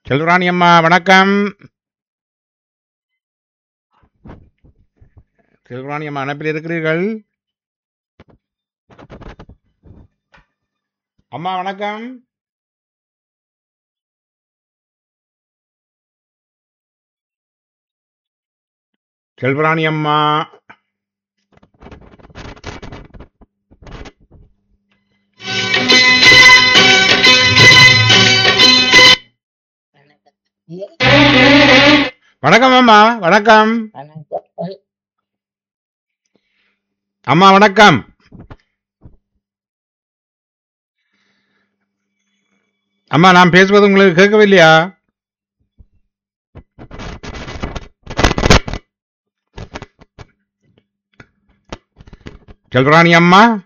செல்வராணி அம்மா வணக்கம் செல்வராணி அம்மா அனுப்பில் இருக்கிறீர்கள் அம்மா வணக்கம் செல்வராணி அம்மா வணக்கம் அம்மா வணக்கம் அம்மா வணக்கம் அம்மா நான் பேசுவது உங்களுக்கு கேட்கவில்லையா செல்வராணி அம்மா